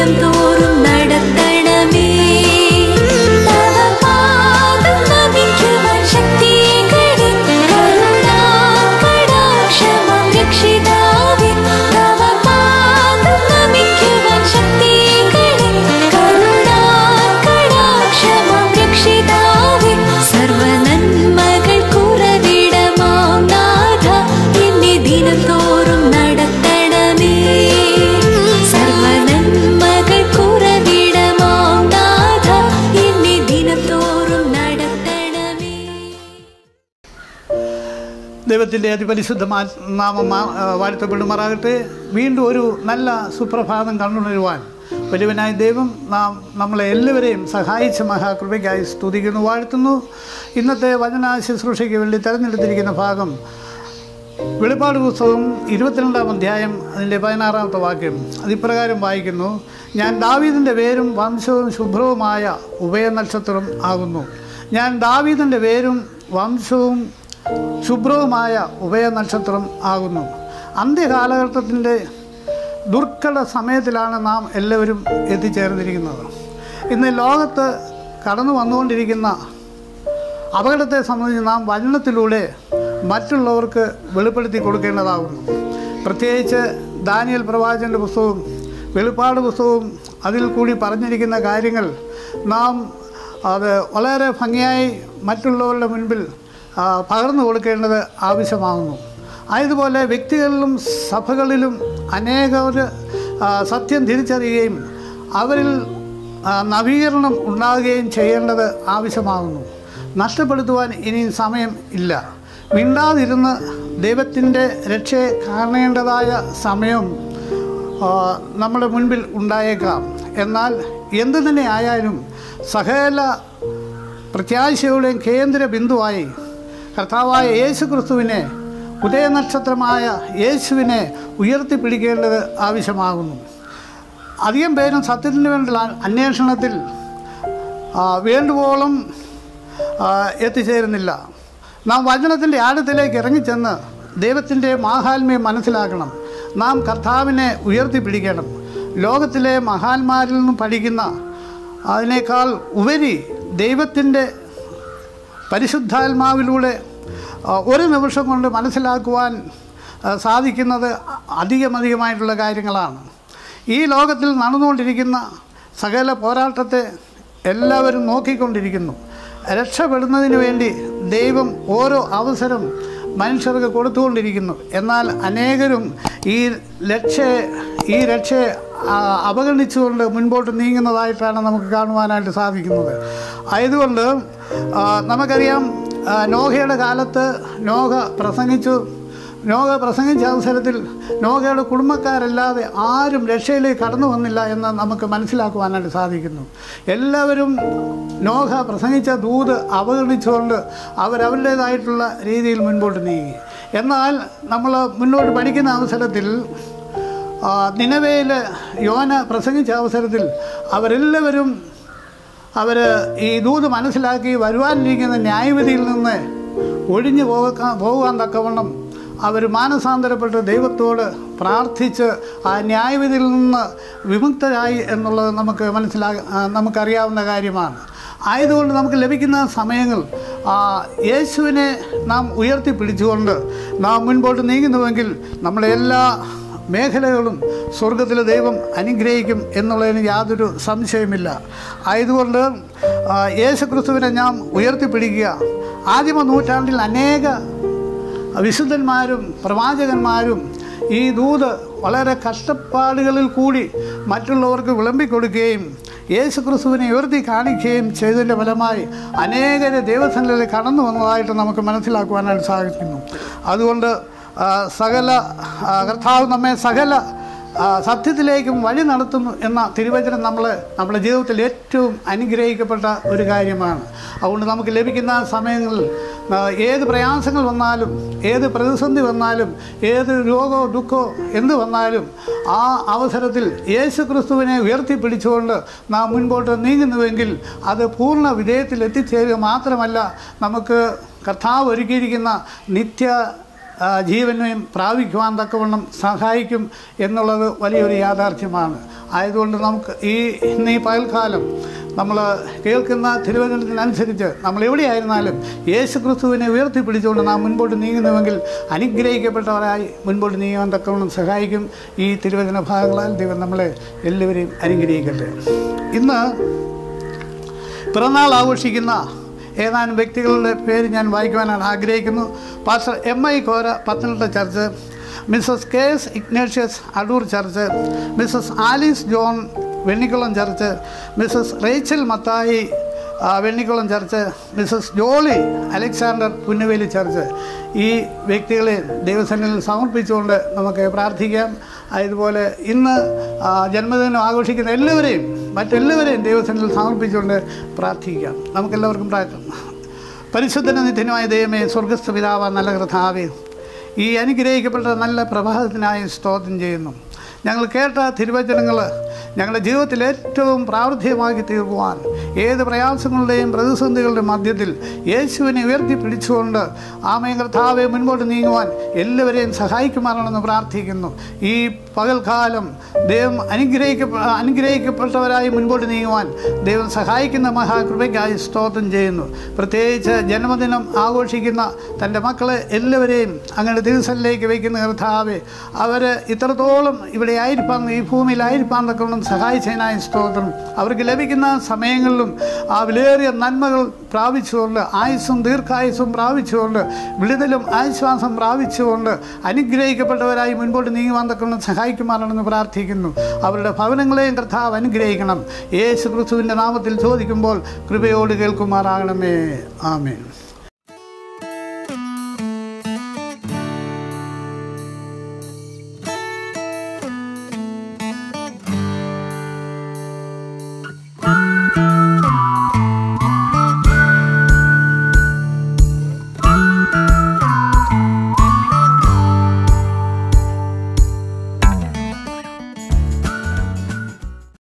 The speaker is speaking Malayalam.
ദിനം തോറും നടത്തണമേ തവ പാദം നമിക്കുവാൻ ശക്തികളെ കരുണാകടാക്ഷമം രക്ഷിതാവേ തവ പാദം നമിക്കുവാൻ ശക്തികളെ കരുണാകടാക്ഷമം രക്ഷിതാവേ സർവനന്മകൾ കുറവിടമാം നാഥ എന്നെ ദിനം തോറും നടത്തണമേ സർവനന്മകൾ കുറവിടമാം നാഥ എന്നെ ദിനം തോറും നടത്തണമേ ദൈവത്തിൻ്റെ അതിപരിശുദ്ധ നാമം വാഴ്ത്തപ്പെടുമാറാകട്ടെ വീണ്ടും ഒരു നല്ല സുപ്രഭാതം കണ്ടുണരുവാൻ വലിയവനായ ദൈവം നാം നമ്മളെ എല്ലാവരെയും സഹായിച്ച മഹാകൃപയ്ക്കായി സ്തുതിക്കുന്നു വാഴ്ത്തുന്നു ഇന്നത്തെ വചന ശുശ്രൂഷയ്ക്ക് വേണ്ടി തിരഞ്ഞെടുത്തിരിക്കുന്ന ഭാഗം വെളിപ്പാട് പുസ്തകം ഇരുപത്തിരണ്ടാം അധ്യായം അതിൻ്റെ പതിനാറാമത്തെ വാക്യം അതിപ്രകാരം വായിക്കുന്നു ഞാൻ ദാവീദിൻ്റെ പേരും വംശവും ശുഭ്രവുമായ ഉഭയനക്ഷത്രം ആകുന്നു ഞാൻ ദാവീദിൻ്റെ പേരും വംശവും ശുഭ്രവുമായ ഉഭയനക്ഷത്രം ആകുന്നു അന്ത്യകാലഘട്ടത്തിൻ്റെ ദുർഘട സമയത്തിലാണ് നാം എല്ലാവരും എത്തിച്ചേർന്നിരിക്കുന്നത് ഇന്ന് ലോകത്ത് കടന്നു വന്നുകൊണ്ടിരിക്കുന്ന അപകടത്തെ സംബന്ധിച്ച് നാം വചനത്തിലൂടെ മറ്റുള്ളവർക്ക് വെളിപ്പെടുത്തി കൊടുക്കേണ്ടതാകുന്നു പ്രത്യേകിച്ച് ദാനിയൽ പ്രവാചകൻ്റെ പുസ്തകവും വെളിപ്പാട് പുസ്തകവും അതിൽ കൂടി പറഞ്ഞിരിക്കുന്ന കാര്യങ്ങൾ നാം അത് വളരെ ഭംഗിയായി മറ്റുള്ളവരുടെ മുൻപിൽ ആ, പകർന്നു കൊടുക്കേണ്ടത് ആവശ്യമാകുന്നു ആയതുപോലെ വ്യക്തികളിലും സഭകളിലും അനേകർ ആ, സത്യം തിരിച്ചറിയുകയും അവരിൽ ആ, നവീകരണം ഉണ്ടാകുകയും ചെയ്യേണ്ടത് ആവശ്യമാകുന്നു നഷ്ടപ്പെടുത്തുവാൻ ഇനി സമയം ഇല്ല മിണ്ടാതിരുന്ന് ദൈവത്തിൻ്റെ രക്ഷയെ കാണേണ്ടതായ സമയം ആ, നമ്മുടെ മുൻപിൽ ഉണ്ടായേക്കാം എന്നാൽ എന്തു തന്നെ ആയാലും സകല പ്രത്യാശയുടെയും കേന്ദ്ര ബിന്ദുവായി കർത്താവായ യേശു ക്രിസ്തുവിനെ ഉദയനക്ഷത്രമായ യേശുവിനെ ഉയർത്തിപ്പിടിക്കേണ്ടത് ആവശ്യമാകുന്നു അധികം പേരും സത്യത്തിന് വേണ്ടിയുള്ള അന്വേഷണത്തിൽ ആ, വേണ്ടുവോളം ആ, എത്തിച്ചേരുന്നില്ല നാം വചനത്തിൻ്റെ ആഴത്തിലേക്ക് ഇറങ്ങിച്ചെന്ന് ദൈവത്തിൻ്റെ മാഹാത്മ്യം മനസ്സിലാക്കണം നാം കർത്താവിനെ ഉയർത്തിപ്പിടിക്കണം ലോകത്തിലെ മഹാന്മാരിൽ നിന്നും പഠിക്കുന്ന അതിനേക്കാൾ ഉപരി ദൈവത്തിൻ്റെ പരിശുദ്ധാത്മാവിലൂടെ ആ, ഒരു നിമിഷം കൊണ്ട് മനസ്സിലാക്കുവാൻ ആ, സാധിക്കുന്നത് അധികമധികമായിട്ടുള്ള കാര്യങ്ങളാണ് ഈ ലോകത്തിൽ നടന്നുകൊണ്ടിരിക്കുന്ന സകല പോരാട്ടത്തെ എല്ലാവരും നോക്കിക്കൊണ്ടിരിക്കുന്നു രക്ഷപ്പെടുന്നതിന് വേണ്ടി ദൈവം ഓരോ അവസരം മനുഷ്യർക്ക് കൊടുത്തുകൊണ്ടിരിക്കുന്നു എന്നാൽ അനേകരും ഈ ലക്ഷ്യ ഈ രക്ഷയെ ആ, അവഗണിച്ചുകൊണ്ട് മുൻപോട്ട് നീങ്ങുന്നതായിട്ടാണ് നമുക്ക് കാണുവാനായിട്ട് സാധിക്കുന്നത് ആയതുകൊണ്ട് ആ, നമുക്കറിയാം ആ, നോഹയുടെ കാലത്ത് നോഹ പ്രസംഗിച്ചു നോഹ പ്രസംഗിച്ച അവസരത്തിൽ നോഹയുടെ കുടുംബക്കാരല്ലാതെ ആരും രക്ഷയിലേക്ക് കടന്നു വന്നില്ല എന്ന് നമുക്ക് മനസ്സിലാക്കുവാനായിട്ട് സാധിക്കുന്നു എല്ലാവരും നോഹ പ്രസംഗിച്ച ദൂത് അവഗണിച്ചുകൊണ്ട് അവരവരുടേതായിട്ടുള്ള രീതിയിൽ മുൻപോട്ട് നീങ്ങി എന്നാൽ നമ്മൾ മുന്നോട്ട് പഠിക്കുന്ന അവസരത്തിൽ ആ, നിനവയിൽ യോന പ്രസംഗിച്ച അവസരത്തിൽ അവരെല്ലാവരും അവർ ഈ ദൂത് മനസ്സിലാക്കി വരുവാനിരിക്കുന്ന ന്യായവിധിയിൽ നിന്ന് ഒഴിഞ്ഞു പോകാൻ പോകുവാൻ തക്കവണ്ണം അവർ മാനസാന്തരപ്പെട്ട് ദൈവത്തോട് പ്രാർത്ഥിച്ച് ആ ന്യായവിധിയിൽ നിന്ന് വിമുക്തരായി എന്നുള്ളത് നമുക്ക് മനസ്സിലാ ആ, നമുക്കറിയാവുന്ന കാര്യമാണ് ആയതുകൊണ്ട് നമുക്ക് ലഭിക്കുന്ന സമയങ്ങൾ ആ, യേശുവിനെ നാം ഉയർത്തിപ്പിടിച്ചുകൊണ്ട് നാം മുൻപോട്ട് നീങ്ങുന്നുവെങ്കിൽ നമ്മുടെ എല്ലാ മേഖലകളും സ്വർഗത്തിലെ ദൈവം അനുഗ്രഹിക്കും എന്നുള്ളതിന് യാതൊരു സംശയമില്ല ആയതുകൊണ്ട് ആ, യേശുക്രിസ്തുവിനെ നാം ഉയർത്തിപ്പിടിക്കുക ആദിമ നൂറ്റാണ്ടിൽ അനേക വിശുദ്ധന്മാരും പ്രവാചകന്മാരും ഈ ദൂത് വളരെ കഷ്ടപ്പാടുകളിൽ കൂടി മറ്റുള്ളവർക്ക് വിളമ്പിക്കൊടുക്കുകയും യേശു ക്രിസ്തുവിനെ ഉയർത്തി കാണിക്കുകയും ചെയ്തതിൻ്റെ ഫലമായി അനേകരെ ദൈവസന്നിധിയിൽ കടന്നു വന്നതായിട്ട് നമുക്ക് മനസ്സിലാക്കുവാനായിട്ട് സാധിക്കുന്നു അതുകൊണ്ട് ആ, സകല ആ, കർത്താവ് നമ്മെ സകല ആ, സത്യത്തിലേക്കും വഴി നടത്തുന്നു എന്ന തിരുവചനം നമ്മൾ നമ്മുടെ ജീവിതത്തിൽ ഏറ്റവും അനുഗ്രഹിക്കപ്പെട്ട ഒരു കാര്യമാണ് അതുകൊണ്ട് നമുക്ക് ലഭിക്കുന്ന സമയങ്ങളിൽ ആ, ഏത് പ്രയാസങ്ങൾ വന്നാലും ഏത് പ്രതിസന്ധി വന്നാലും ഏത് രോഗമോ ദുഃഖമോ എന്ത് വന്നാലും ആ അവസരത്തിൽ യേശു ക്രിസ്തുവിനെ ഉയർത്തിപ്പിടിച്ചുകൊണ്ട് നാം മുൻപോട്ട് നീങ്ങുന്നുവെങ്കിൽ അത് പൂർണ്ണ വിജയത്തിൽ എത്തിച്ചേരുക മാത്രമല്ല നമുക്ക് കർത്താവ് ഒരുക്കിയിരിക്കുന്ന നിത്യ ആ, ജീവനെയും പ്രാപിക്കുവാൻ തക്കവണ്ണം സഹായിക്കും എന്നുള്ളത് വലിയൊരു യാഥാർത്ഥ്യമാണ് ആയതുകൊണ്ട് നമുക്ക് ഈ ഇന്ന് ഈ പകൽക്കാലം നമ്മൾ കേൾക്കുന്ന തിരുവചനത്തിനനുസരിച്ച് നമ്മൾ എവിടെയായിരുന്നാലും യേശു ക്രിസ്തുവിനെ ഉയർത്തിപ്പിടിച്ചുകൊണ്ട് നാം മുൻപോട്ട് നീങ്ങുന്നുവെങ്കിൽ അനുഗ്രഹിക്കപ്പെട്ടവരായി മുൻപോട്ട് നീങ്ങാൻ തക്കവണ്ണം സഹായിക്കും ഈ തിരുവചന ഭാഗങ്ങളാൽ ദൈവം നമ്മളെ എല്ലാവരെയും അനുഗ്രഹിക്കട്ടെ ഇന്ന് പിറന്നാൾ ആഘോഷിക്കുന്ന ഏതാനും വ്യക്തികളുടെ പേര് ഞാൻ വായിക്കുവാനാണ് ആഗ്രഹിക്കുന്നു pastor M I Kora Pathanamthitta church Mrs K S Ignatius Adoor church Mrs Alice John Vennikulam church Mrs Rachel Mathai ആ, Vennikulam church Mrs Jolly Alexander Punnaveli church ഈ വ്യക്തികളെ ദൈവസന്നിധിയിൽ സമർപ്പിച്ചുകൊണ്ട് നമുക്ക് പ്രാർത്ഥിക്കാം അതുപോലെ ഇന്ന് ആ, ജന്മദിനം ആഘോഷിക്കുന്ന എല്ലാവരെയും മറ്റെല്ലാവരെയും ദൈവസന്നിധിയിൽ സമർപ്പിച്ചുകൊണ്ട് പ്രാർത്ഥിക്കാം നമുക്കെല്ലാവർക്കും പ്രാർത്ഥന പരിശുദ്ധന നിത്യനുമായ ദൈവമേ സ്വർഗസ്ഥ പിതാവ നല്ല കൃതാവേ ഈ അനുഗ്രഹിക്കപ്പെട്ട നല്ല പ്രഭാതത്തിനായി സ്തോത്രം ചെയ്യുന്നു ഞങ്ങൾ കേട്ട തിരുവചനങ്ങൾ ഞങ്ങളുടെ ജീവിതത്തിൽ ഏറ്റവും പ്രാവർത്തികമാക്കി തീർക്കുവാൻ ഏത് പ്രയാസങ്ങളുടെയും പ്രതിസന്ധികളുടെയും മധ്യത്തിൽ യേശുവിനെ ഉയർത്തി പിടിച്ചുകൊണ്ട് ആമയും കർത്താവെ മുൻപോട്ട് നീങ്ങുവാൻ എല്ലാവരെയും സഹായിക്കുമാറാണെന്ന് പ്രാർത്ഥിക്കുന്നു ഈ പകൽക്കാലം ദൈവം അനുഗ്രഹിക്കപ്പെ അനുഗ്രഹിക്കപ്പെട്ടവരായി മുൻപോട്ട് നീങ്ങുവാൻ ദൈവം സഹായിക്കുന്ന മഹാകൃപയ്ക്കായി സ്തോത്രം ചെയ്യുന്നു പ്രത്യേകിച്ച് ജന്മദിനം ആഘോഷിക്കുന്ന തൻ്റെ മക്കളെ എല്ലാവരെയും അങ്ങനെ ദിവസത്തിലേക്ക് വയ്ക്കുന്ന കർത്താവെ അവർ ഇത്രത്തോളം ഇവിടെ ആയിരിക്കാൻ ഈ ഭൂമിയിലായിരിക്കാൻ തക്കണം സഹായിച്ചതിനായി സ്തോത്രം അവർക്ക് ലഭിക്കുന്ന സമയങ്ങളിലും ആ വിലയേറിയ നന്മകൾ പ്രാപിച്ചുകൊണ്ട് ആയുസ്സും ദീർഘായുസ്സും പ്രാപിച്ചുകൊണ്ട് വിടുതലും ആശ്വാസം പ്രാപിച്ചുകൊണ്ട് അനുഗ്രഹിക്കപ്പെട്ടവരായി മുൻപോട്ട് നീങ്ങുവാൻ തക്കണം സഹായിക്കുമാറാണെന്ന് പ്രാർത്ഥിക്കുന്നു അവരുടെ ഭവനങ്ങളെയും കർത്താവ് അനുഗ്രഹിക്കണം യേശു ക്രിസ്തുവിൻ്റെ നാമത്തിൽ ചോദിക്കുമ്പോൾ കൃപയോട് കേൾക്കുമാറാകണമേ ആമേൻ